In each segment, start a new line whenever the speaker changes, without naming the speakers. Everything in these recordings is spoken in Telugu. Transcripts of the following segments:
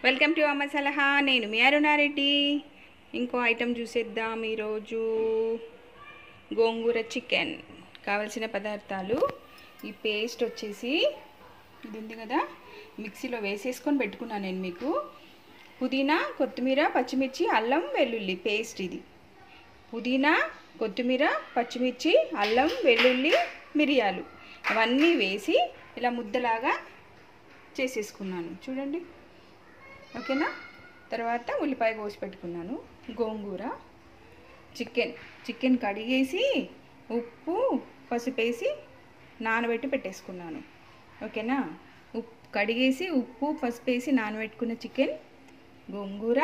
వెల్కమ్ టు అమ్మ సలహా నేను మీ అరుణారెడ్డి ఇంకో ఐటెం చూసేద్దాం ఈరోజు గోంగూర చికెన్ కావలసిన పదార్థాలు ఈ పేస్ట్ వచ్చేసి ఇది ఉంది కదా మిక్సీలో వేసేసుకొని పెట్టుకున్నాను నేను మీకు పుదీనా కొత్తిమీర పచ్చిమిర్చి అల్లం వెల్లుల్లి పేస్ట్ ఇది పుదీనా కొత్తిమీర పచ్చిమిర్చి అల్లం వెల్లుల్లి మిరియాలు అవన్నీ వేసి ఇలా ముద్దలాగా చేసేసుకున్నాను చూడండి ఓకేనా తర్వాత ఉల్లిపాయ కోసి పెట్టుకున్నాను గోంగూర చికెన్ చికెన్ కడిగేసి ఉప్పు పసుపు వేసి నానబెట్టి పెట్టేసుకున్నాను ఓకేనా ఉప్పు కడిగేసి ఉప్పు పసుపు వేసి నానబెట్టుకున్న చికెన్ గోంగూర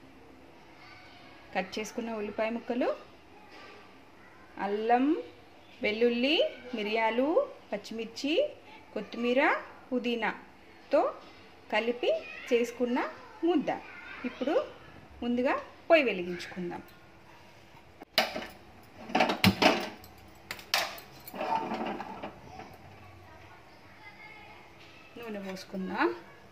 కట్ చేసుకున్న ఉల్లిపాయ ముక్కలు అల్లం వెల్లుల్లి మిరియాలు పచ్చిమిర్చి కొత్తిమీర పుదీనాతో కలిపి చేసుకున్న ముద్ద ఇప్పుడు ముందుగా పొయ్యి వెలిగించుకుందాం నూనె పోసుకుందాం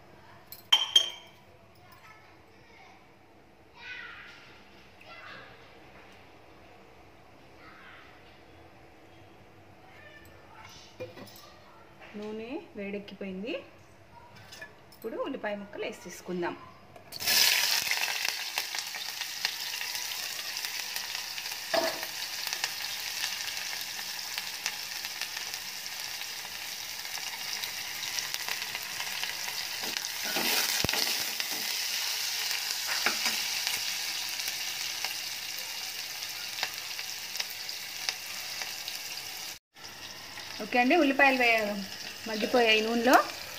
నూనె వేడెక్కిపోయింది ఇప్పుడు ఉల్లిపాయ ముక్కలు వేసి తీసుకుందాం ఓకే అండి ఉల్లిపాయలు వే మగ్గిపోయాయి నూనెలో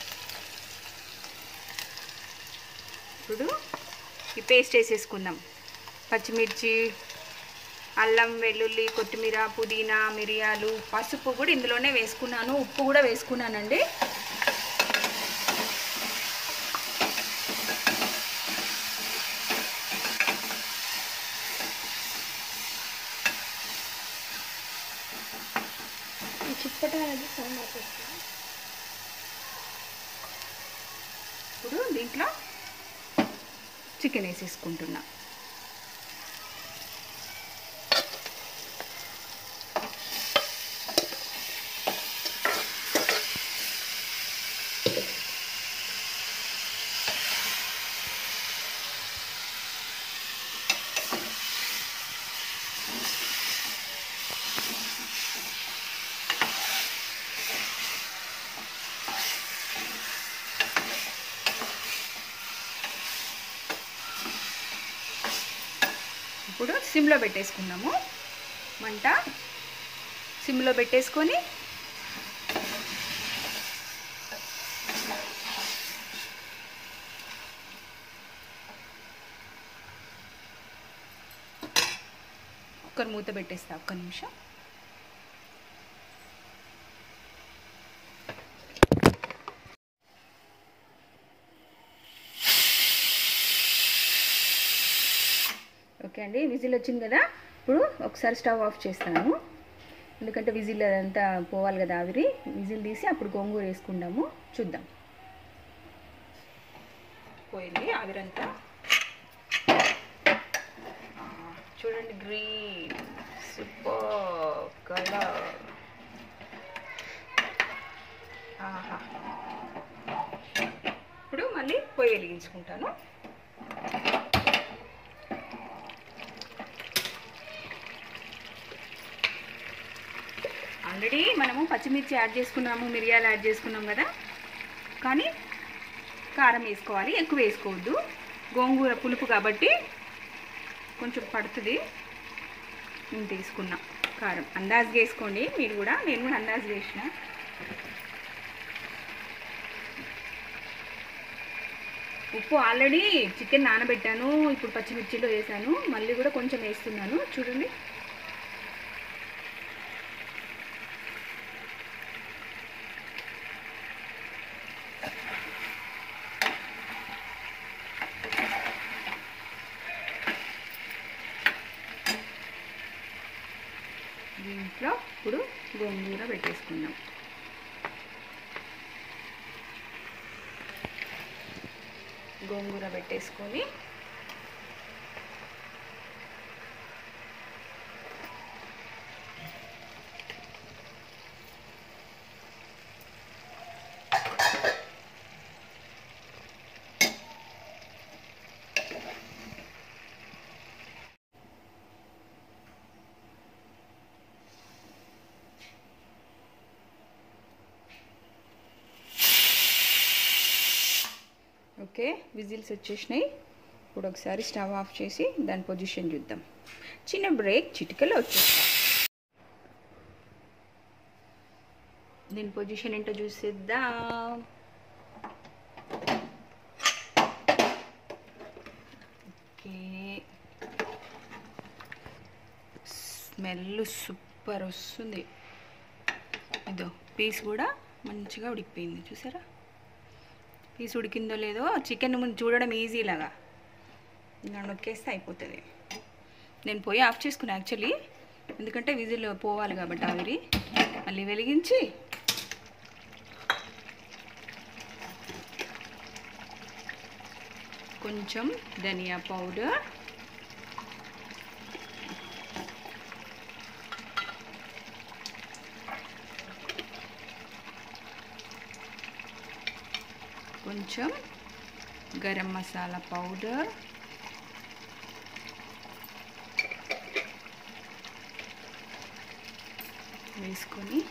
ఇప్పుడు ఈ పేస్ట్ వేసేసుకుందాం పచ్చిమిర్చి అల్లం వెల్లుల్లి కొత్తిమీర పుదీనా మిరియాలు పసుపు కూడా ఇందులోనే వేసుకున్నాను ఉప్పు కూడా వేసుకున్నానండి
చిప్పట అనేది సౌండ్ వస్తుంది
ఇప్పుడు దీంట్లో చికెన్ వేసేసుకుంటున్నా ఇప్పుడు సిమ్లో పెట్టేసుకున్నాము మంట సిమ్లో పెట్టేసుకొని కుక్కర్ మూత పెట్టేస్తా ఒక్క నిమిషం ఓకే అండి విజిల్ వచ్చింది కదా ఇప్పుడు ఒకసారి స్టవ్ ఆఫ్ చేస్తాను ఎందుకంటే విజిల్ అంతా పోవాలి కదా ఆవిరి విజిల్ తీసి అప్పుడు గోంగూర వేసుకుందాము చూద్దాం పోయింది ఆవిరంతా ఆ, చూడండి గ్రీన్ సూపర్ కలర్ ఆహా ఇప్పుడు మళ్ళీ పొయ్యి వెలిగించుకుంటాను ఆల్రెడీ మనము పచ్చిమిర్చి యాడ్ చేసుకున్నాము మిరియాలు యాడ్ చేసుకున్నాం కదా కానీ కారం వేసుకోవాలి ఎక్కువ వేసుకోవద్దు గోంగూర పులుపు కాబట్టి కొంచెం పడుతుంది నేను తీసుకున్నా కారం అందాజుగా వేసుకోండి మీరు కూడా నేను కూడా అందాజుగా వేసిన ఉప్పు ఆల్రెడీ చికెన్ నానబెట్టాను ఇప్పుడు పచ్చిమిర్చిలో వేసాను మళ్ళీ కూడా కొంచెం వేస్తున్నాను చూడండి దీంట్లో ఇప్పుడు గోంగూర పెట్టేసుకుందాం గోంగూర పెట్టేసుకొని ఓకే విజిల్స్ వచ్చేసినాయి ఇప్పుడు ఒకసారి స్టవ్ ఆఫ్ చేసి దాని పొజిషన్ చూద్దాం చిన్న బ్రేక్ చిటికలో వచ్చేస్తా దీని పొజిషన్ ఏంటో చూసేద్దాం ఓకే స్మెల్ సూపర్ వస్తుంది ఇదో పీస్ కూడా మంచిగా ఉడికిపోయింది చూసారా పీస్ ఉడికిందో లేదో చికెన్ ముందు చూడడం ఈజీ లాగా ఇలా నొక్కేస్తే అయిపోతుంది నేను పోయి ఆఫ్ చేసుకున్నా యాక్చువల్లీ ఎందుకంటే విజిల్ పోవాలి కాబట్టి ఆవిరి మళ్ళీ వెలిగించి కొంచెం ధనియా పౌడర్ కొంచెం గరం మసాలా పౌడర్ వేసుకొని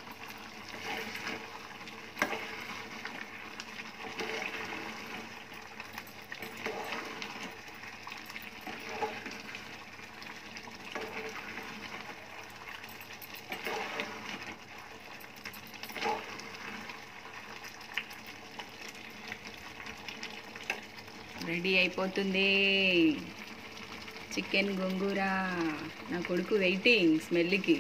రెడీ అయిపోతుంది చికెన్ గోంగూర నా కొడుకు వెయిటింగ్ స్మెల్కి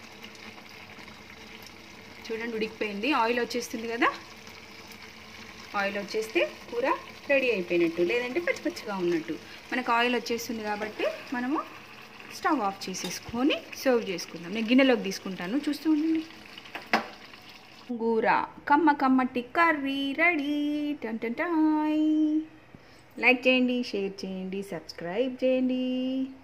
చూడండి ఉడికిపోయింది ఆయిల్ వచ్చేస్తుంది కదా ఆయిల్ వచ్చేస్తే కూర రెడీ అయిపోయినట్టు లేదంటే పచ్చి పచ్చిగా ఉన్నట్టు మనకు ఆయిల్ వచ్చేస్తుంది కాబట్టి మనము స్టవ్ ఆఫ్ చేసేసుకొని సర్వ్ చేసుకుందాం నేను గిన్నెలోకి తీసుకుంటాను చూస్తూ ఉండండి గూర కమ్మ కమ్మటి కర్రీ రెడీ టన్ టన్ టాయ్ లైక్ చేయండి షేర్ చేయండి సబ్స్క్రైబ్ చేయండి